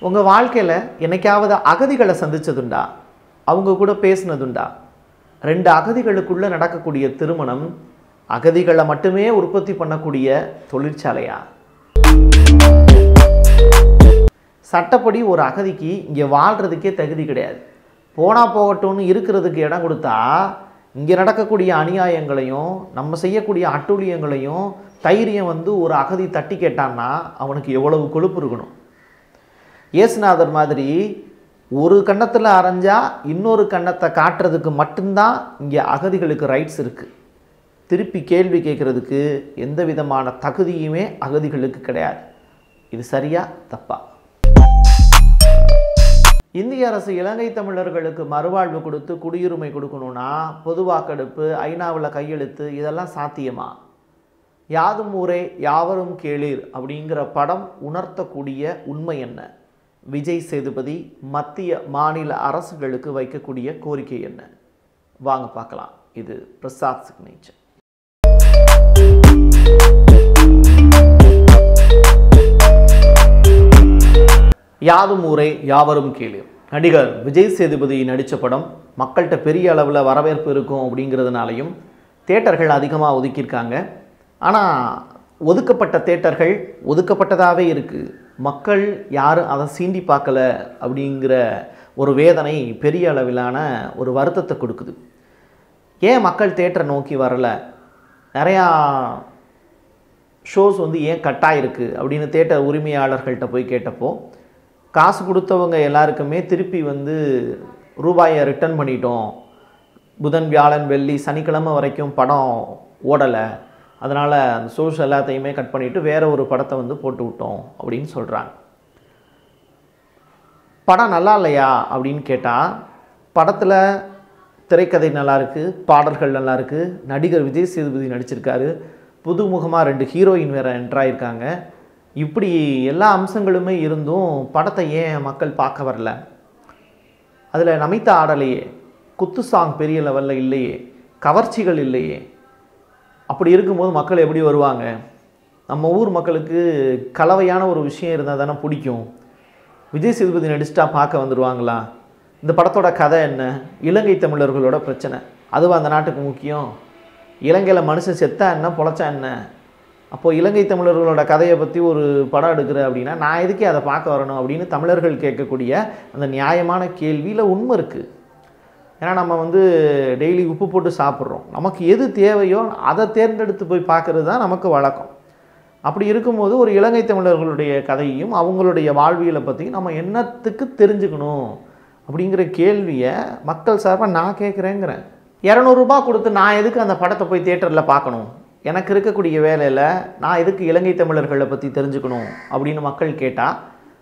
உங்கள் வாழ்க்கையில் என்னைக்காவது அகதிகளை சந்திச்சதுண்டா அவங்க கூட பேசுனதுண்டா ரெண்டு அகதிகளுக்குள்ள நடக்கக்கூடிய திருமணம் அகதிகளை மட்டுமே உற்பத்தி பண்ணக்கூடிய தொழிற்சாலையா சட்டப்படி ஒரு அகதிக்கு இங்கே வாழ்கிறதுக்கே தகுதி கிடையாது போனால் போகட்டும்னு இருக்கிறதுக்கு இடம் கொடுத்தா இங்கே நடக்கக்கூடிய அநியாயங்களையும் நம்ம செய்யக்கூடிய அட்டூழியங்களையும் தைரியம் வந்து ஒரு அகதி தட்டி கேட்டான்னா அவனுக்கு எவ்வளவு கொழுப்பு இருக்கணும் இயேசுநாதர் மாதிரி ஒரு கன்னத்தில் அரைஞ்சா இன்னொரு கன்னத்தை காட்டுறதுக்கு மட்டும்தான் இங்கே அகதிகளுக்கு ரைட்ஸ் இருக்குது திருப்பி கேள்வி கேட்குறதுக்கு எந்த விதமான தகுதியுமே அகதிகளுக்கு கிடையாது இது சரியா தப்பா இந்திய அரசு இலங்கை தமிழர்களுக்கு மறுவாழ்வு கொடுத்து குடியுரிமை கொடுக்கணும்னா பொது வாக்கெடுப்பு ஐநாவில் கையெழுத்து இதெல்லாம் சாத்தியமா யாதும் ஊரே யாவரும் கேளீர் அப்படிங்கிற படம் உணர்த்தக்கூடிய உண்மை என்ன விஜய் சேதுபதி மத்திய மாநில அரசுகளுக்கு வைக்கக்கூடிய கோரிக்கை என்ன வாங்க பார்க்கலாம் இது பிரசாத் சிக்னேச்சர் யாதும் ஊரே யாவரும் கேளீர் நடிகர் விஜய் சேதுபதி நடித்த படம் மக்கள்கிட்ட பெரிய அளவில் வரவேற்பு இருக்கும் அப்படிங்கிறதுனாலையும் தேட்டர்கள் அதிகமாக ஒதுக்கியிருக்காங்க ஆனால் ஒதுக்கப்பட்ட தேட்டர்கள் ஒதுக்கப்பட்டதாகவே இருக்குது மக்கள் யாரும் அதை சீண்டி பார்க்கல அப்படிங்கிற ஒரு வேதனை பெரிய அளவிலான ஒரு வருத்தத்தை கொடுக்குது ஏன் மக்கள் தேட்டரை நோக்கி வரல நிறையா ஷோஸ் வந்து ஏன் கட்டாயிருக்கு அப்படின்னு தேட்டர் உரிமையாளர்கள்ட்ட போய் கேட்டப்போ காசு கொடுத்தவங்க எல்லாருக்குமே திருப்பி வந்து ரூபாயை ரிட்டர்ன் பண்ணிட்டோம் புதன் வியாழன் வெள்ளி சனிக்கிழமை வரைக்கும் படம் ஓடலை அதனால் அந்த ஷோஸ் எல்லாத்தையுமே கட் பண்ணிவிட்டு வேற ஒரு படத்தை வந்து போட்டு விட்டோம் அப்படின்னு சொல்கிறாங்க படம் நல்லா இல்லையா அப்படின்னு கேட்டால் படத்தில் திரைக்கதை நல்லா இருக்கு பாடல்கள் நல்லா இருக்கு நடிகர் விஜய் சேதுபதி நடிச்சிருக்காரு புதுமுகமாக ரெண்டு ஹீரோயின் வேற என்ட்ராயிருக்காங்க இப்படி எல்லா அம்சங்களுமே இருந்தும் படத்தை ஏன் மக்கள் பார்க்க வரல அதில் நமித்த ஆடலையே குத்து சாங் பெரிய லெவலில் இல்லையே கவர்ச்சிகள் இல்லையே அப்படி இருக்கும்போது மக்கள் எப்படி வருவாங்க நம்ம ஊர் மக்களுக்கு கலவையான ஒரு விஷயம் இருந்தால் தானே பிடிக்கும் விஜய் சேதுபதி நடிச்சிட்டா பார்க்க வந்துடுவாங்களா இந்த படத்தோட கதை என்ன இலங்கை தமிழர்களோட பிரச்சனை அதுவா அந்த நாட்டுக்கு முக்கியம் இலங்கையில் மனுஷன் செத்தா என்ன பொழைச்சா என்ன அப்போது இலங்கை தமிழர்களோட கதையை பற்றி ஒரு படம் எடுக்கிற அப்படின்னா நான் எதுக்கே அதை பார்க்க வரணும் அப்படின்னு தமிழர்கள் கேட்கக்கூடிய அந்த நியாயமான கேள்வியில் உண்மை இருக்குது ஏன்னா நம்ம வந்து டெய்லி உப்பு போட்டு சாப்பிட்றோம் நமக்கு எது தேவையோ அதை தேர்ந்தெடுத்து போய் பார்க்குறது தான் நமக்கு வழக்கம் அப்படி இருக்கும்போது ஒரு இலங்கை தமிழர்களுடைய கதையையும் அவங்களுடைய வாழ்வியலை பற்றி நம்ம என்னத்துக்கு தெரிஞ்சுக்கணும் அப்படிங்கிற கேள்வியை மக்கள் சார்பாக நான் கேட்குறேங்கிறேன் இரநூறுபா கொடுத்து நான் எதுக்கு அந்த படத்தை போய் தேட்டரில் பார்க்கணும் எனக்கு இருக்கக்கூடிய வேலையில் நான் எதுக்கு இலங்கை தமிழர்களை பற்றி தெரிஞ்சுக்கணும் அப்படின்னு மக்கள் கேட்டால்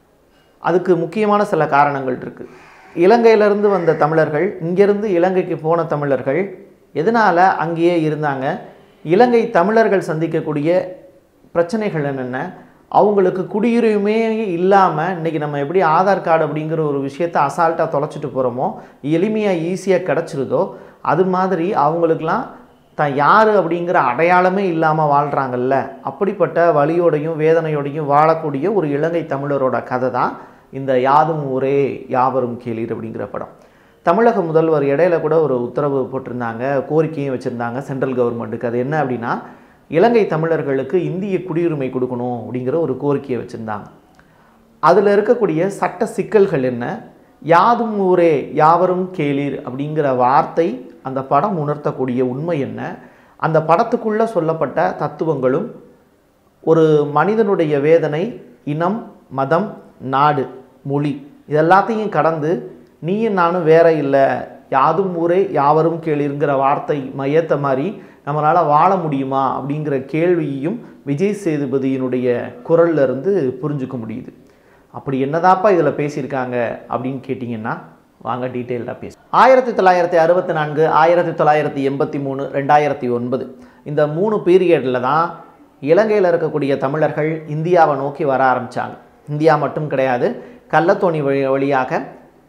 அதுக்கு முக்கியமான சில காரணங்கள் இருக்குது இலங்கையிலேருந்து வந்த தமிழர்கள் இங்கேருந்து இலங்கைக்கு போன தமிழர்கள் எதனால் அங்கேயே இருந்தாங்க இலங்கை தமிழர்கள் சந்திக்கக்கூடிய பிரச்சனைகள் என்னென்ன அவங்களுக்கு குடியுரிமையே இல்லாமல் இன்றைக்கி நம்ம எப்படி ஆதார் கார்டு அப்படிங்கிற ஒரு விஷயத்தை அசால்ட்டாக தொலைச்சிட்டு போகிறோமோ எளிமையாக ஈஸியாக கிடச்சிருதோ அது மாதிரி அவங்களுக்கெல்லாம் தான் யார் அப்படிங்கிற அடையாளமே இல்லாமல் வாழ்கிறாங்கல்ல அப்படிப்பட்ட வலியோடையும் வேதனையோடையும் வாழக்கூடிய ஒரு இலங்கை தமிழரோட கதை தான் இந்த யாதும் ஊரே யாவரும் கேளீர் அப்படிங்கிற படம் தமிழக முதல்வர் இடையில கூட ஒரு உத்தரவு போட்டிருந்தாங்க கோரிக்கையும் வச்சுருந்தாங்க சென்ட்ரல் கவர்மெண்ட்டுக்கு அது என்ன அப்படின்னா இலங்கை தமிழர்களுக்கு இந்திய குடியுரிமை கொடுக்கணும் அப்படிங்கிற ஒரு கோரிக்கையை வச்சுருந்தாங்க அதில் இருக்கக்கூடிய சட்ட சிக்கல்கள் என்ன யாதும் ஊரே யாவரும் கேளீர் அப்படிங்கிற வார்த்தை அந்த படம் உணர்த்தக்கூடிய உண்மை என்ன அந்த படத்துக்குள்ளே சொல்லப்பட்ட தத்துவங்களும் ஒரு மனிதனுடைய வேதனை இனம் மதம் நாடு மொழி இதெல்லாத்தையும் கடந்து நீயும் நானும் வேற இல்லை யாதும் ஊரே யாவரும் கேளிருங்கிற வார்த்தை மையத்த மாதிரி நம்மளால் வாழ முடியுமா அப்படிங்கிற கேள்வியையும் விஜய் சேதுபதியினுடைய குரல்ல இருந்து புரிஞ்சுக்க முடியுது அப்படி என்னதாப்பா இதில் பேசியிருக்காங்க அப்படின்னு கேட்டிங்கன்னா வாங்க டீட்டெயில்டாக பேச ஆயிரத்தி தொள்ளாயிரத்தி அறுபத்தி நான்கு ஆயிரத்தி தொள்ளாயிரத்தி எண்பத்தி மூணு ரெண்டாயிரத்தி ஒன்பது இந்த மூணு பீரியடில் தான் இலங்கையில் இருக்கக்கூடிய தமிழர்கள் இந்தியாவை நோக்கி வர ஆரம்பித்தாங்க இந்தியா மட்டும் கிடையாது கள்ளத்தோணி வழி வழியாக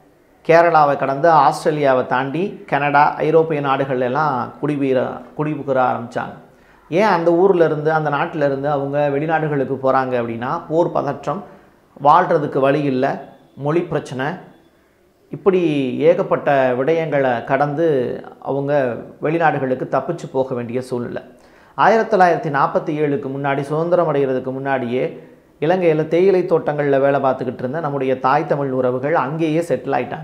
கேரளாவை கடந்து ஆஸ்திரேலியாவை தாண்டி கனடா ஐரோப்பிய நாடுகள் எல்லாம் குடிபெயர குடிபுகிற ஆரம்பித்தாங்க ஏன் அந்த ஊர்ல இருந்து அந்த நாட்டில இருந்து அவங்க வெளிநாடுகளுக்கு போகிறாங்க அப்படின்னா போர் பதற்றம் வாழ்கிறதுக்கு வழி இல்லை மொழி பிரச்சனை இப்படி ஏகப்பட்ட விடயங்களை கடந்து அவங்க வெளிநாடுகளுக்கு தப்பிச்சு போக வேண்டிய சூழ்நிலை ஆயிரத்தி தொள்ளாயிரத்தி நாற்பத்தி ஏழுக்கு முன்னாடி சுதந்திரம் அடைகிறதுக்கு முன்னாடியே இலங்கையில் தேயிலை தோட்டங்களில் வேலை பார்த்துக்கிட்டு இருந்த நம்முடைய தாய் தமிழ் உறவுகள் அங்கேயே செட்டில் ஆயிட்டாங்க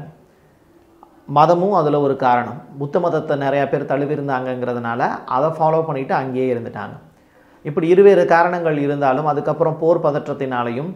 மதமும் அதில் ஒரு காரணம் புத்த மதத்தை நிறையா பேர் தழுவிருந்தாங்கங்கிறதுனால அதை ஃபாலோ பண்ணிட்டு அங்கேயே இருந்துட்டாங்க இப்படி இருவேறு காரணங்கள் இருந்தாலும் அதுக்கப்புறம் போர் பதற்றத்தினாலையும்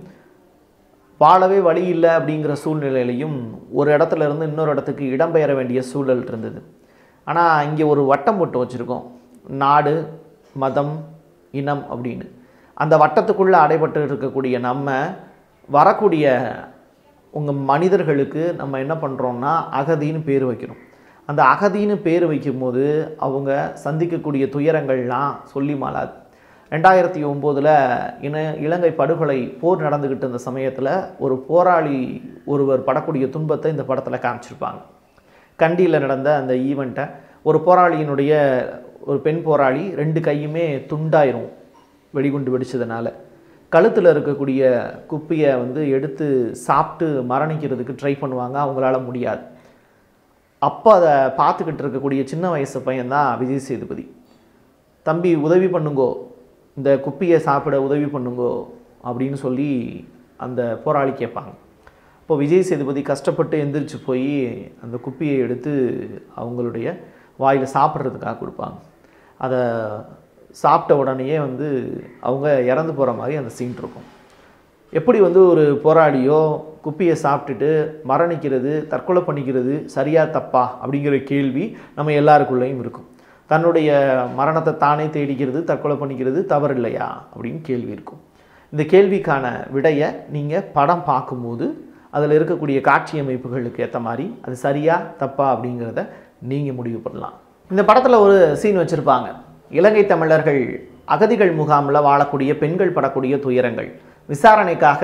வாழவே வழி இல்லை அப்படிங்கிற சூழ்நிலையிலையும் ஒரு இடத்துல இருந்து இன்னொரு இடத்துக்கு இடம்பெயர வேண்டிய சூழல் இருந்தது ஆனால் இங்கே ஒரு வட்டம் போட்டு வச்சுருக்கோம் நாடு மதம் இனம் அப்படின்னு அந்த வட்டத்துக்குள்ளே அடைபட்டு இருக்கக்கூடிய நம்ம வரக்கூடிய உங்கள் மனிதர்களுக்கு நம்ம என்ன பண்ணுறோம்னா அகதின்னு பேர் வைக்கிறோம் அந்த அகதின்னு பேர் வைக்கும்போது அவங்க சந்திக்கக்கூடிய துயரங்கள்லாம் சொல்லி மாளாது ரெண்டாயிரத்தி ஒம்போதில் இன இலங்கை படுகொலை போர் நடந்துக்கிட்டு இருந்த சமயத்தில் ஒரு போராளி ஒருவர் படக்கூடிய துன்பத்தை இந்த படத்தில் காமிச்சிருப்பாங்க கண்டியில் நடந்த அந்த ஈவெண்ட்டை ஒரு போராளியினுடைய ஒரு பெண் போராளி ரெண்டு கையுமே துண்டாயிரும் வெடிகுண்டு வெடிச்சதுனால கழுத்தில் இருக்கக்கூடிய குப்பியை வந்து எடுத்து சாப்பிட்டு மரணிக்கிறதுக்கு ட்ரை பண்ணுவாங்க அவங்களால முடியாது அப்போ அதை பார்த்துக்கிட்டு இருக்கக்கூடிய சின்ன வயசு பையன்தான் விஜய் சேதுபதி தம்பி உதவி பண்ணுங்கோ இந்த குப்பியை சாப்பிட உதவி பண்ணுங்கோ அப்படின்னு சொல்லி அந்த போராளி கேட்பாங்க இப்போ விஜய் சேதுபதி கஷ்டப்பட்டு எந்திரிச்சு போய் அந்த குப்பியை எடுத்து அவங்களுடைய வாயில் சாப்பிட்றதுக்காக கொடுப்பாங்க அதை சாப்பிட்ட உடனேயே வந்து அவங்க இறந்து போகிற மாதிரி அந்த சீன் இருக்கும் எப்படி வந்து ஒரு போராளியோ குப்பியை சாப்பிட்டுட்டு மரணிக்கிறது தற்கொலை பண்ணிக்கிறது சரியா தப்பா அப்படிங்கிற கேள்வி நம்ம எல்லாருக்குள்ளேயும் இருக்கும் தன்னுடைய மரணத்தை தானே தேடிக்கிறது தற்கொலை பண்ணிக்கிறது தவறு இல்லையா அப்படின்னு கேள்வி இருக்கும் இந்த கேள்விக்கான விடையை நீங்கள் படம் பார்க்கும்போது அதில் இருக்கக்கூடிய காட்சி அமைப்புகளுக்கு ஏற்ற மாதிரி அது சரியா தப்பா அப்படிங்கிறத நீங்கள் முடிவு பண்ணலாம் இந்த படத்தில் ஒரு சீன் வச்சுருப்பாங்க இலங்கை தமிழர்கள் அகதிகள் முகாமில் வாழக்கூடிய பெண்கள் படக்கூடிய துயரங்கள் விசாரணைக்காக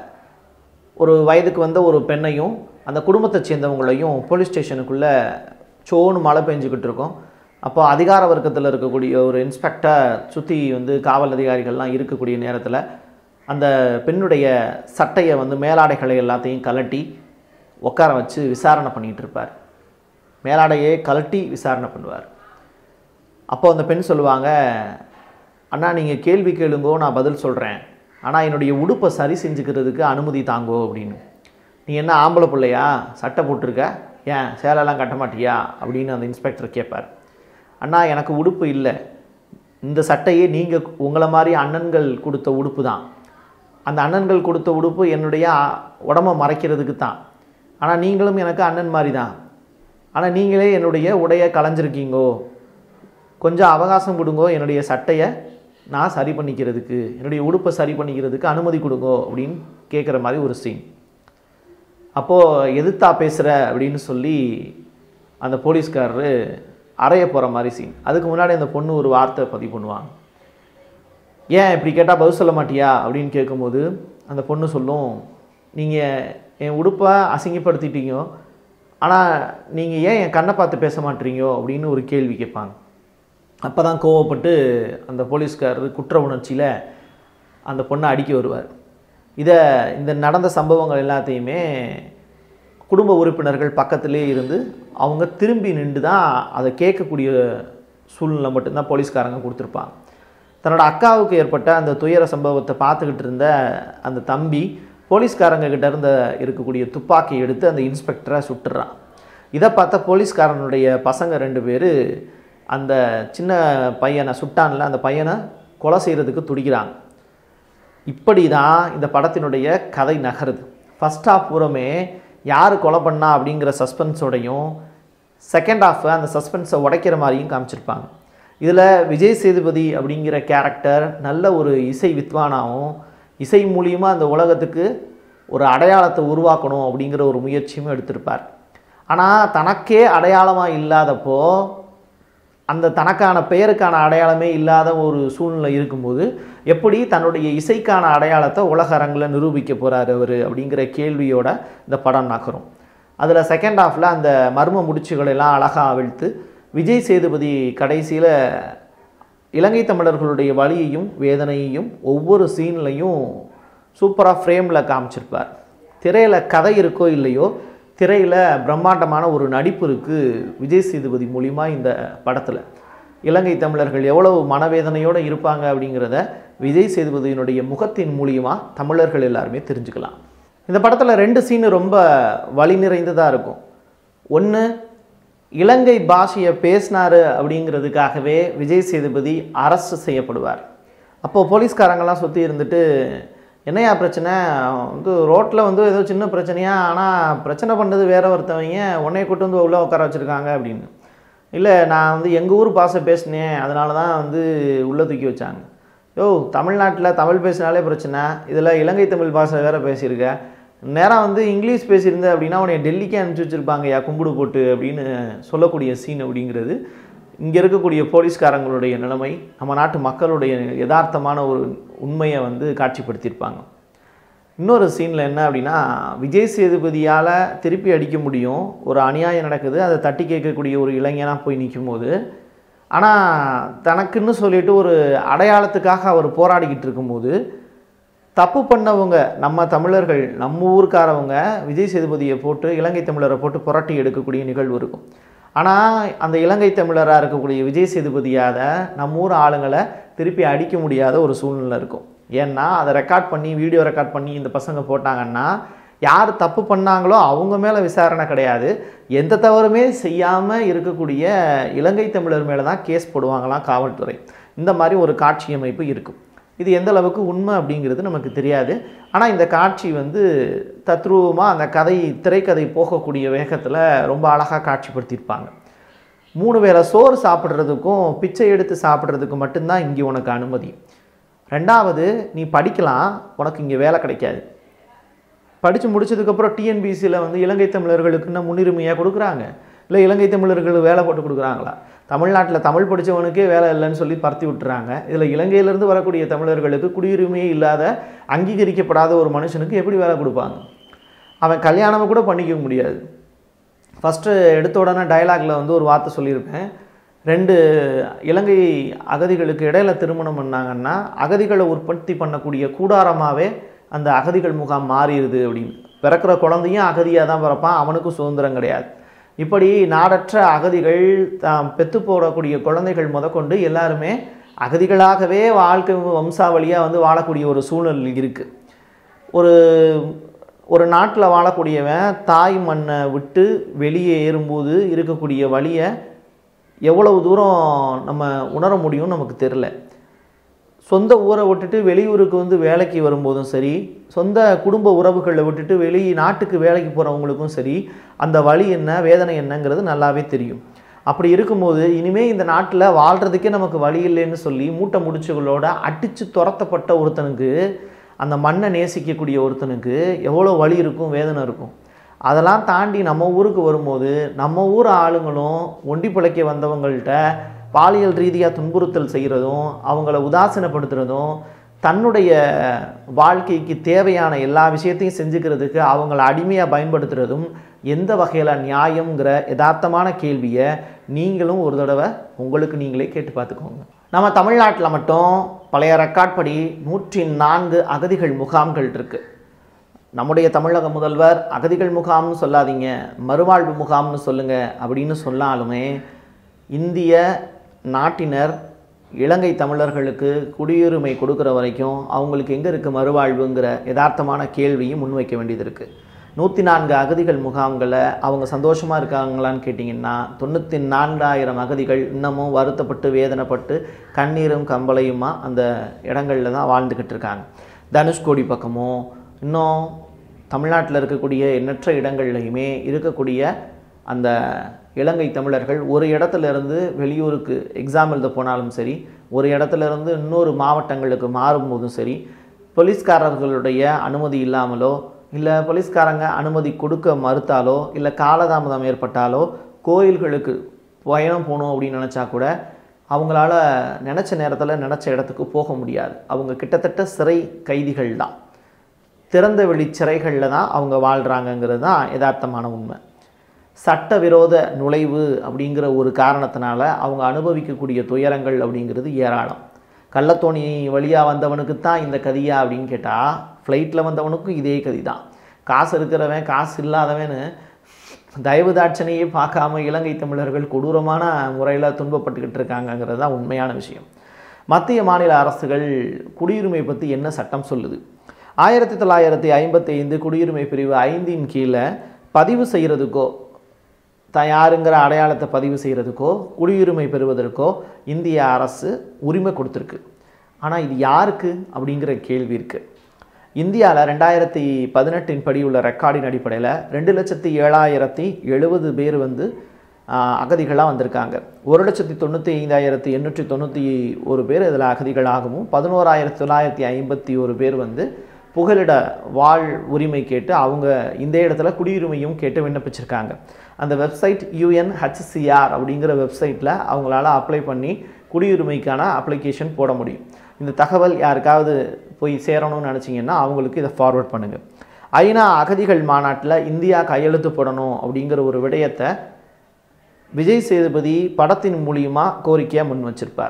ஒரு வயதுக்கு வந்த ஒரு பெண்ணையும் அந்த குடும்பத்தை சேர்ந்தவங்களையும் போலீஸ் ஸ்டேஷனுக்குள்ளே சோன்னு மழை பெஞ்சுக்கிட்டு இருக்கோம் அப்போ அதிகார வர்க்கத்தில் இருக்கக்கூடிய ஒரு இன்ஸ்பெக்டர் சுற்றி வந்து காவல் அதிகாரிகள்லாம் இருக்கக்கூடிய நேரத்தில் அந்த பெண்ணுடைய சட்டையை வந்து மேலாடைகளை எல்லாத்தையும் கலட்டி உட்கார வச்சு விசாரணை பண்ணிகிட்டு இருப்பார் மேலாடையே கலட்டி விசாரணை பண்ணுவார் அப்போ அந்த பெண் சொல்லுவாங்க அண்ணா நீங்கள் கேள்வி கேளுங்கோ நான் பதில் சொல்கிறேன் ஆனால் என்னுடைய உடுப்பை சரி செஞ்சுக்கிறதுக்கு அனுமதி தாங்கோ அப்படின்னு நீ என்ன ஆம்பளை பிள்ளையா சட்டை போட்டிருக்க ஏன் சேலைலாம் கட்ட மாட்டியா அப்படின்னு அந்த இன்ஸ்பெக்டர் கேட்பார் அண்ணா எனக்கு உடுப்பு இல்லை இந்த சட்டையே நீங்கள் உங்களை மாதிரி அண்ணன்கள் கொடுத்த உடுப்பு தான் அந்த அண்ணன்கள் கொடுத்த உடுப்பு என்னுடைய அ- உடம்ப மறைக்கிறதுக்கு தான் ஆனால் நீங்களும் எனக்கு அண்ணன் மாதிரி தான் ஆனால் நீங்களே என்னுடைய உடையை களைஞ்சிருக்கீங்கோ கொஞ்சம் அவகாசம் கொடுங்கோ என்னுடைய சட்டையை நான் சரி பண்ணிக்கிறதுக்கு என்னுடைய உடுப்பை சரி பண்ணிக்கிறதுக்கு அனுமதி கொடுங்கோ அப்படின்னு கேட்குற மாதிரி ஒரு சீன் அப்போது எதிர்த்தா பேசுகிற அப்படின்னு சொல்லி அந்த போலீஸ்காரரு அறைய போகிற மாதிரி சீன் அதுக்கு முன்னாடி அந்த பொண்ணு ஒரு வார்த்தை பதிவு பண்ணுவாங்க ஏன் இப்படி கேட்டால் பதில் சொல்ல மாட்டியா அப்படின்னு கேட்கும்போது அந்த பொண்ணு சொல்லும் நீங்கள் என் உடுப்பை அசிங்கப்படுத்திட்டீங்க ஆனால் நீங்கள் ஏன் என் கண்ணை பார்த்து பேச மாட்டீங்கோ அப்படின்னு ஒரு கேள்வி கேட்பாங்க அப்போ தான் கோவப்பட்டு அந்த போலீஸ்காரர் குற்ற உணர்ச்சியில் அந்த பொண்ணை அடிக்க வருவார் இதை இந்த நடந்த சம்பவங்கள் எல்லாத்தையுமே குடும்ப உறுப்பினர்கள் பக்கத்திலே இருந்து அவங்க திரும்பி நின்று தான் அதை கேட்கக்கூடிய சூழ்நிலை மட்டும்தான் போலீஸ்காரங்க கொடுத்துருப்பாங்க தன்னோட அக்காவுக்கு ஏற்பட்ட அந்த துயர சம்பவத்தை பார்த்துக்கிட்டு இருந்த அந்த தம்பி போலீஸ்காரங்க கிட்ட இருந்த இருக்கக்கூடிய துப்பாக்கி எடுத்து அந்த இன்ஸ்பெக்டரை சுட்டுறான் இதை பார்த்த போலீஸ்காரனுடைய பசங்க ரெண்டு பேர் அந்த சின்ன பையனை சுட்டான்ல அந்த பையனை கொலை செய்கிறதுக்கு துடிக்கிறாங்க இப்படி தான் இந்த படத்தினுடைய கதை நகருது ஃபஸ்ட் ஹாஃப் பூரமே யார் கொலை பண்ணா அப்படிங்கிற சஸ்பென்ஸோடையும் செகண்ட் ஹாஃப் அந்த சஸ்பென்ஸை உடைக்கிற மாதிரியும் காமிச்சிருப்பாங்க இதில் விஜய் சேதுபதி அப்படிங்கிற கேரக்டர் நல்ல ஒரு இசை வித்வானாகவும் இசை மூலியமாக அந்த உலகத்துக்கு ஒரு அடையாளத்தை உருவாக்கணும் அப்படிங்கிற ஒரு முயற்சியும் எடுத்திருப்பார் ஆனால் தனக்கே அடையாளமாக இல்லாதப்போ அந்த தனக்கான பெயருக்கான அடையாளமே இல்லாத ஒரு சூழ்நிலை இருக்கும்போது எப்படி தன்னுடைய இசைக்கான அடையாளத்தை உலக அரங்கில் நிரூபிக்க போகிறாரு அவர் அப்படிங்கிற கேள்வியோட இந்த படம் நகரும் அதில் செகண்ட் ஹாஃபில் அந்த மர்ம முடிச்சுகளை எல்லாம் அழகாக அவிழ்த்து விஜய் சேதுபதி கடைசியில் இலங்கை தமிழர்களுடைய வலியையும் வேதனையையும் ஒவ்வொரு சீன்லையும் சூப்பராக ஃப்ரேமில் காமிச்சிருப்பார் திரையில் கதை இருக்கோ இல்லையோ திரையில் பிரம்மாண்டமான ஒரு நடிப்பு இருக்குது விஜய் சேதுபதி மூலிமா இந்த படத்தில் இலங்கை தமிழர்கள் எவ்வளவு மனவேதனையோடு இருப்பாங்க அப்படிங்கிறத விஜய் சேதுபதியினுடைய முகத்தின் மூலியமாக தமிழர்கள் எல்லாருமே தெரிஞ்சுக்கலாம் இந்த படத்தில் ரெண்டு சீனு ரொம்ப வழி நிறைந்ததாக இருக்கும் ஒன்று இலங்கை பாஷையை பேசினாரு அப்படிங்கிறதுக்காகவே விஜய் சேதுபதி அரசு செய்யப்படுவார் அப்போது போலீஸ்காரங்கெல்லாம் சுற்றி இருந்துட்டு என்னையா பிரச்சனை வந்து ரோட்டில் வந்து ஏதோ சின்ன பிரச்சனையா ஆனால் பிரச்சனை பண்ணது வேற ஒருத்தவங்க உன்னைய கூட்டு வந்து உள்ளே உட்கார வச்சுருக்காங்க அப்படின்னு இல்லை நான் வந்து எங்கள் ஊர் பாஷை பேசினேன் அதனால தான் வந்து உள்ளே தூக்கி வச்சாங்க யோ தமிழ்நாட்டில் தமிழ் பேசினாலே பிரச்சனை இதில் இலங்கை தமிழ் பாஷை வேற பேசியிருக்க நேரம் வந்து இங்கிலீஷ் பேசியிருந்த அப்படின்னா உன்னை டெல்லிக்கே அனுப்பிச்சி வச்சுருப்பாங்கய்யா கும்பிடு போட்டு அப்படின்னு சொல்லக்கூடிய சீன் அப்படிங்கிறது இங்கே இருக்கக்கூடிய போலீஸ்காரங்களுடைய நிலைமை நம்ம நாட்டு மக்களுடைய யதார்த்தமான ஒரு உண்மையை வந்து காட்சிப்படுத்தியிருப்பாங்க இன்னொரு சீனில் என்ன அப்படின்னா விஜய் சேதுபதியால் திருப்பி அடிக்க முடியும் ஒரு அநியாயம் நடக்குது அதை தட்டி கேட்கக்கூடிய ஒரு இளைஞனாக போய் நிற்கும் போது ஆனால் தனக்குன்னு சொல்லிட்டு ஒரு அடையாளத்துக்காக அவர் போராடிக்கிட்டு இருக்கும்போது தப்பு பண்ணவங்க நம்ம தமிழர்கள் நம்ம ஊருக்காரவங்க விஜய் சேதுபதியை போட்டு இலங்கை தமிழரை போட்டு புரட்டி எடுக்கக்கூடிய நிகழ்வு இருக்கும் ஆனால் அந்த இலங்கை தமிழராக இருக்கக்கூடிய விஜய் சேதுபதியாத நம்ம ஊர் ஆளுங்களை திருப்பி அடிக்க முடியாத ஒரு சூழ்நிலை இருக்கும் ஏன்னா அதை ரெக்கார்ட் பண்ணி வீடியோ ரெக்கார்ட் பண்ணி இந்த பசங்க போட்டாங்கன்னா யார் தப்பு பண்ணாங்களோ அவங்க மேலே விசாரணை கிடையாது எந்த தவறுமே செய்யாமல் இருக்கக்கூடிய இலங்கை தமிழர் மேலே தான் கேஸ் போடுவாங்களாம் காவல்துறை இந்த மாதிரி ஒரு காட்சி அமைப்பு இருக்கும் இது எந்த அளவுக்கு உண்மை அப்படிங்கிறது நமக்கு தெரியாது ஆனால் இந்த காட்சி வந்து தத்ரூபமாக அந்த கதை திரைக்கதை போகக்கூடிய வேகத்தில் ரொம்ப அழகாக காட்சிப்படுத்தியிருப்பாங்க மூணு வேளை சோறு சாப்பிட்றதுக்கும் பிச்சை எடுத்து சாப்பிட்றதுக்கு மட்டும்தான் இங்கே உனக்கு அனுமதி ரெண்டாவது நீ படிக்கலாம் உனக்கு இங்கே வேலை கிடைக்காது படித்து முடிச்சதுக்கப்புறம் டிஎன்பிசியில் வந்து இலங்கை தமிழர்களுக்குன்னு முன்னுரிமையாக கொடுக்குறாங்க இல்லை இலங்கை தமிழர்களுக்கு வேலை போட்டு கொடுக்குறாங்களா தமிழ்நாட்டில் தமிழ் படித்தவனுக்கே வேலை இல்லைன்னு சொல்லி பருத்தி விட்டுறாங்க இதில் இலங்கையிலேருந்து வரக்கூடிய தமிழர்களுக்கு குடியுரிமையே இல்லாத அங்கீகரிக்கப்படாத ஒரு மனுஷனுக்கு எப்படி வேலை கொடுப்பாங்க அவன் கல்யாணம் கூட பண்ணிக்க முடியாது ஃபஸ்ட்டு எடுத்த உடனே டயலாகில் வந்து ஒரு வார்த்தை சொல்லியிருப்பேன் ரெண்டு இலங்கை அகதிகளுக்கு இடையில திருமணம் பண்ணாங்கன்னா அகதிகளை உற்பத்தி பண்ணக்கூடிய கூடாரமாகவே அந்த அகதிகள் முகாம் மாறிடுது அப்படின்னு பிறக்கிற குழந்தையும் அகதியாக தான் பிறப்பான் அவனுக்கும் சுதந்திரம் கிடையாது இப்படி நாடற்ற அகதிகள் தாம் பெத்து போடக்கூடிய குழந்தைகள் முதற்கொண்டு எல்லாருமே அகதிகளாகவே வாழ்க்கை வம்சாவளியாக வந்து வாழக்கூடிய ஒரு சூழல் இருக்குது ஒரு ஒரு நாட்டில் வாழக்கூடியவன் தாய் மண்ணை விட்டு வெளியே ஏறும்போது இருக்கக்கூடிய வழியை எவ்வளவு தூரம் நம்ம உணர முடியும்னு நமக்கு தெரில சொந்த ஊரை விட்டுட்டு வெளியூருக்கு வந்து வேலைக்கு வரும்போதும் சரி சொந்த குடும்ப உறவுகளை விட்டுட்டு வெளி நாட்டுக்கு வேலைக்கு போகிறவங்களுக்கும் சரி அந்த வழி என்ன வேதனை என்னங்கிறது நல்லாவே தெரியும் அப்படி இருக்கும்போது இனிமேல் இந்த நாட்டில் வாழ்கிறதுக்கே நமக்கு வழி இல்லைன்னு சொல்லி மூட்டை முடிச்சுகளோட அடித்து துரத்தப்பட்ட ஒருத்தனுக்கு அந்த மண்ணை நேசிக்கக்கூடிய ஒருத்தனுக்கு எவ்வளோ வலி இருக்கும் வேதனை இருக்கும் அதெல்லாம் தாண்டி நம்ம ஊருக்கு வரும்போது நம்ம ஊர் ஆளுங்களும் ஒண்டி பிழைக்க வந்தவங்கள்ட்ட பாலியல் ரீதியாக துன்புறுத்தல் செய்கிறதும் அவங்கள உதாசீனப்படுத்துகிறதும் தன்னுடைய வாழ்க்கைக்கு தேவையான எல்லா விஷயத்தையும் செஞ்சுக்கிறதுக்கு அவங்கள அடிமையாக பயன்படுத்துகிறதும் எந்த வகையில் நியாயங்கிற யதார்த்தமான கேள்வியை நீங்களும் ஒரு தடவை உங்களுக்கு நீங்களே கேட்டு பார்த்துக்கோங்க நம்ம தமிழ்நாட்டில் மட்டும் பழைய ரெக்கார்ட் படி நூற்றி நான்கு அகதிகள் முகாம்கள் இருக்குது நம்முடைய தமிழக முதல்வர் அகதிகள் முகாம்னு சொல்லாதீங்க மறுவாழ்வு முகாம்னு சொல்லுங்க அப்படின்னு சொன்னாலுமே இந்திய நாட்டினர் இலங்கை தமிழர்களுக்கு குடியுரிமை கொடுக்குற வரைக்கும் அவங்களுக்கு எங்கே இருக்குது மறுவாழ்வுங்கிற யதார்த்தமான கேள்வியும் முன்வைக்க வேண்டியது இருக்குது நூற்றி நான்கு அகதிகள் முகாம்களை அவங்க சந்தோஷமாக இருக்காங்களான்னு கேட்டிங்கன்னா தொண்ணூற்றி நான்காயிரம் அகதிகள் இன்னமும் வருத்தப்பட்டு வேதனைப்பட்டு கண்ணீரும் கம்பளையுமா அந்த இடங்களில் தான் வாழ்ந்துக்கிட்டு இருக்காங்க தனுஷ்கோடி பக்கமோ இன்னும் தமிழ்நாட்டில் இருக்கக்கூடிய எண்ணற்ற இடங்கள்லையுமே இருக்கக்கூடிய அந்த இலங்கை தமிழர்கள் ஒரு இடத்துல இருந்து வெளியூருக்கு எக்ஸாம் எழுத போனாலும் சரி ஒரு இடத்துல இருந்து இன்னொரு மாவட்டங்களுக்கு மாறும்போதும் சரி போலீஸ்காரர்களுடைய அனுமதி இல்லாமலோ இல்லை போலீஸ்காரங்க அனுமதி கொடுக்க மறுத்தாலோ இல்லை காலதாமதம் ஏற்பட்டாலோ கோயில்களுக்கு பயணம் போகணும் அப்படின்னு நினச்சா கூட அவங்களால நினச்ச நேரத்தில் நினச்ச இடத்துக்கு போக முடியாது அவங்க கிட்டத்தட்ட சிறை கைதிகள் தான் திறந்த வெளி சிறைகளில் தான் அவங்க வாழ்கிறாங்கங்கிறது தான் யதார்த்தமான உண்மை சட்டவிரோத நுழைவு அப்படிங்கிற ஒரு காரணத்தினால அவங்க அனுபவிக்கக்கூடிய துயரங்கள் அப்படிங்கிறது ஏராளம் கள்ளத்தோணி வழியாக வந்தவனுக்கு தான் இந்த கதியா அப்படின்னு கேட்டால் ஃப்ளைட்டில் வந்தவனுக்கும் இதே கதி தான் காசு இருக்கிறவன் காசு இல்லாதவன்னு தயவு தாட்சணையே பார்க்காம இலங்கை தமிழர்கள் கொடூரமான முறையில் துன்பப்பட்டுக்கிட்டு இருக்காங்கங்கிறது தான் உண்மையான விஷயம் மத்திய மாநில அரசுகள் குடியுரிமை பற்றி என்ன சட்டம் சொல்லுது ஆயிரத்தி தொள்ளாயிரத்தி ஐம்பத்தி ஐந்து குடியுரிமை பிரிவு ஐந்தின் கீழே பதிவு செய்கிறதுக்கோ தான் யாருங்கிற அடையாளத்தை பதிவு செய்கிறதுக்கோ குடியுரிமை பெறுவதற்கோ இந்திய அரசு உரிமை கொடுத்துருக்கு ஆனால் இது யாருக்கு அப்படிங்கிற கேள்வி இருக்குது இந்தியாவில் ரெண்டாயிரத்தி பதினெட்டின் படி உள்ள ரெக்கார்டின் அடிப்படையில் ரெண்டு லட்சத்தி ஏழாயிரத்தி எழுபது பேர் வந்து அகதிகளாக வந்திருக்காங்க ஒரு லட்சத்தி தொண்ணூற்றி ஐந்தாயிரத்தி எண்ணூற்றி தொண்ணூற்றி ஒரு பேர் இதில் அகதிகளாகவும் பதினோராயிரத்தி தொள்ளாயிரத்தி ஐம்பத்தி ஒரு பேர் வந்து புகலிட வாழ் உரிமை கேட்டு அவங்க இந்த இடத்துல குடியுரிமையும் கேட்டு விண்ணப்பிச்சிருக்காங்க அந்த வெப்சைட் யூஎன்ஹெச்சிஆர் அப்படிங்கிற வெப்சைட்டில் அவங்களால அப்ளை பண்ணி குடியுரிமைக்கான அப்ளிகேஷன் போட முடியும் இந்த தகவல் யாருக்காவது போய் சேரணும்னு நினச்சிங்கன்னா அவங்களுக்கு இதை ஃபார்வர்ட் பண்ணுங்கள் ஐநா அகதிகள் மாநாட்டில் இந்தியா கையெழுத்து போடணும் அப்படிங்கிற ஒரு விடயத்தை விஜய் சேதுபதி படத்தின் மூலியமாக கோரிக்கையாக முன் வச்சிருப்பார்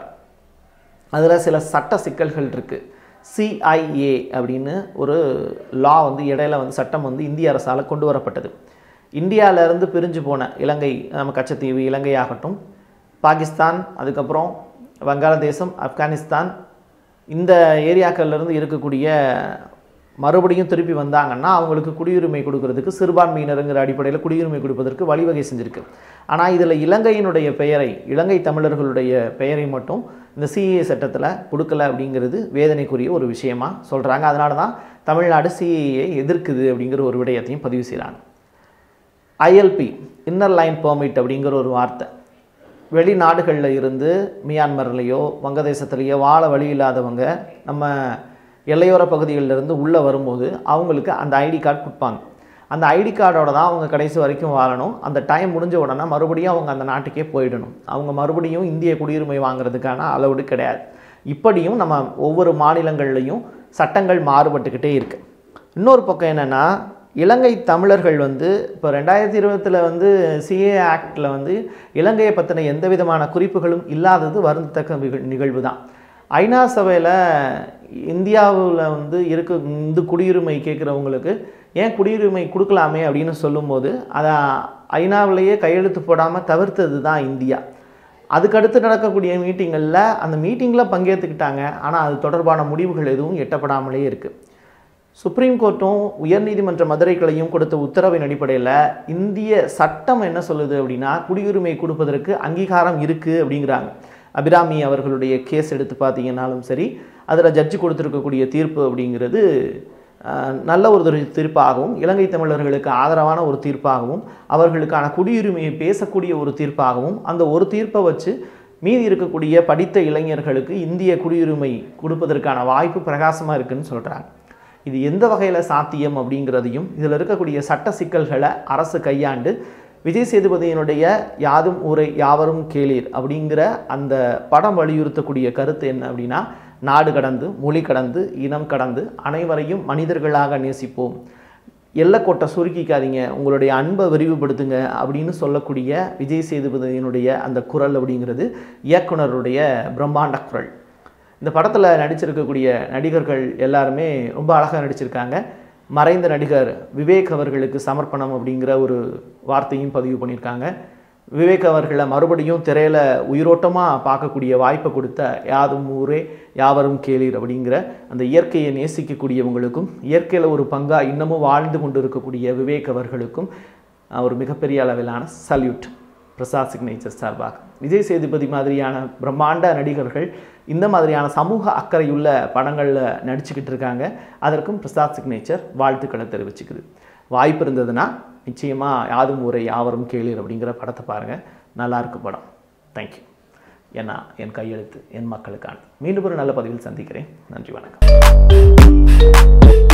அதில் சில சட்ட சிக்கல்கள் இருக்குது சிஐஏ அப்படின்னு ஒரு லா வந்து இடையில வந்து சட்டம் வந்து இந்திய அரசால் கொண்டு வரப்பட்டது இந்தியாவிலேருந்து பிரிஞ்சு போன இலங்கை நம்ம கச்சத்தீவு இலங்கை ஆகட்டும் பாகிஸ்தான் அதுக்கப்புறம் வங்காளதேசம் ஆப்கானிஸ்தான் இந்த ஏரியாக்கள்லேருந்து இருக்கக்கூடிய மறுபடியும் திருப்பி வந்தாங்கன்னா அவங்களுக்கு குடியுரிமை கொடுக்கறதுக்கு சிறுபான்மையினருங்கிற அடிப்படையில் குடியுரிமை கொடுப்பதற்கு வழிவகை செஞ்சுருக்கு ஆனால் இதில் இலங்கையினுடைய பெயரை இலங்கை தமிழர்களுடைய பெயரை மட்டும் இந்த சிஏ சட்டத்தில் கொடுக்கல அப்படிங்கிறது வேதனைக்குரிய ஒரு விஷயமா சொல்கிறாங்க அதனால தான் தமிழ்நாடு சிஏயை எதிர்க்குது அப்படிங்கிற ஒரு விடயத்தையும் பதிவு செய்கிறாங்க ஐஎல்பி இன்னர் லைன் பெர்மிட் அப்படிங்கிற ஒரு வார்த்தை வெளிநாடுகளில் இருந்து மியான்மர்லேயோ வங்கதேசத்துலேயோ வாழ வழி இல்லாதவங்க நம்ம எல்லையோர பகுதிகளில் இருந்து உள்ளே வரும்போது அவங்களுக்கு அந்த ஐடி கார்டு கொடுப்பாங்க அந்த ஐடி கார்டோட தான் அவங்க கடைசி வரைக்கும் வாழணும் அந்த டைம் முடிஞ்ச உடனே மறுபடியும் அவங்க அந்த நாட்டுக்கே போயிடணும் அவங்க மறுபடியும் இந்திய குடியுரிமை வாங்குறதுக்கான அளவுடு கிடையாது இப்படியும் நம்ம ஒவ்வொரு மாநிலங்கள்லையும் சட்டங்கள் மாறுபட்டுக்கிட்டே இருக்குது இன்னொரு பக்கம் என்னென்னா இலங்கை தமிழர்கள் வந்து இப்போ ரெண்டாயிரத்தி இருபத்தில் வந்து சிஏ ஆக்டில் வந்து இலங்கையை பற்றின எந்த விதமான குறிப்புகளும் இல்லாதது வருந்தத்தக்க நிகழ் நிகழ்வு தான் ஐநா சபையில் இந்தியாவில் வந்து இருக்க இந்த குடியுரிமை கேட்குறவங்களுக்கு ஏன் குடியுரிமை கொடுக்கலாமே அப்படின்னு சொல்லும்போது அதை ஐநாவிலேயே கையெழுத்து போடாமல் தவிர்த்தது தான் இந்தியா அதுக்கடுத்து நடக்கக்கூடிய மீட்டிங்களில் அந்த மீட்டிங்கில் பங்கேற்றுக்கிட்டாங்க ஆனால் அது தொடர்பான முடிவுகள் எதுவும் எட்டப்படாமலே இருக்குது சுப்ரீம் கோர்ட்டும் உயர்நீதிமன்ற மதுரை கிளையும் கொடுத்த உத்தரவின் அடிப்படையில் இந்திய சட்டம் என்ன சொல்லுது அப்படின்னா குடியுரிமை கொடுப்பதற்கு அங்கீகாரம் இருக்குது அப்படிங்கிறாங்க அபிராமி அவர்களுடைய கேஸ் எடுத்து பார்த்தீங்கன்னாலும் சரி அதில் ஜட்ஜி கொடுத்துருக்கக்கூடிய தீர்ப்பு அப்படிங்கிறது அஹ், நல்ல ஒரு தீர்ப்பாகவும் இலங்கை தமிழர்களுக்கு ஆதரவான ஒரு தீர்ப்பாகவும் அவர்களுக்கான குடியுரிமையை பேசக்கூடிய ஒரு தீர்ப்பாகவும் அந்த ஒரு தீர்ப்பை வச்சு மீதி இருக்கக்கூடிய படித்த இளைஞர்களுக்கு இந்திய குடியுரிமை கொடுப்பதற்கான வாய்ப்பு பிரகாசமாக இருக்குன்னு சொல்கிறாங்க இது எந்த வகையில் சாத்தியம் அப்படிங்கிறதையும் இதில் இருக்கக்கூடிய சட்ட சிக்கல்களை அரசு கையாண்டு விஜய் சேதுபதியினுடைய யாதும் ஊரை யாவரும் கேளீர் அப்படிங்கிற அந்த படம் வலியுறுத்தக்கூடிய கருத்து என்ன அப்படின்னா நாடு கடந்து மொழி கடந்து இனம் கடந்து அனைவரையும் மனிதர்களாக நேசிப்போம் எல்லைக்கோட்டை சுருக்கிக்காதீங்க உங்களுடைய அன்பை விரிவுபடுத்துங்க அப்படின்னு சொல்லக்கூடிய விஜய் சேதுபதியினுடைய அந்த குரல் அப்படிங்கிறது இயக்குனருடைய பிரம்மாண்ட குரல் இந்த படத்தில் நடிச்சிருக்கக்கூடிய நடிகர்கள் எல்லாருமே ரொம்ப அழகாக நடிச்சிருக்காங்க மறைந்த நடிகர் விவேக் அவர்களுக்கு சமர்ப்பணம் அப்படிங்கிற ஒரு வார்த்தையும் பதிவு பண்ணியிருக்காங்க விவேக் அவர்களை மறுபடியும் திரையில் உயிரோட்டமாக பார்க்கக்கூடிய வாய்ப்பை கொடுத்த யாதும் ஊரே யாவரும் கேளீர் அப்படிங்கிற அந்த இயற்கையை நேசிக்கக்கூடியவங்களுக்கும் இயற்கையில் ஒரு பங்காக இன்னமும் வாழ்ந்து கொண்டு இருக்கக்கூடிய விவேக் அவர்களுக்கும் அஹ், ஒரு மிகப்பெரிய அளவிலான சல்யூட் பிரசாத் சிக்னேச்சர் சார்பாக விஜய் சேதுபதி மாதிரியான பிரம்மாண்ட நடிகர்கள் இந்த மாதிரியான சமூக அக்கறையுள்ள படங்களில் நடிச்சுக்கிட்டு இருக்காங்க அதற்கும் பிரசாத் சிக்னேச்சர் வாழ்த்துக்களை தெரிவிச்சுக்குது வாய்ப்பு இருந்ததுன்னா நிச்சயமாக யாதும் ஊரை யாவரும் கேளீர் அப்படிங்கிற படத்தை பாருங்கள் நல்லா இருக்கு படம் தேங்க்யூ ஏன்னா என் கையெழுத்து என் மக்களுக்கான மீண்டும் ஒரு நல்ல பதிவில் சந்திக்கிறேன் நன்றி வணக்கம்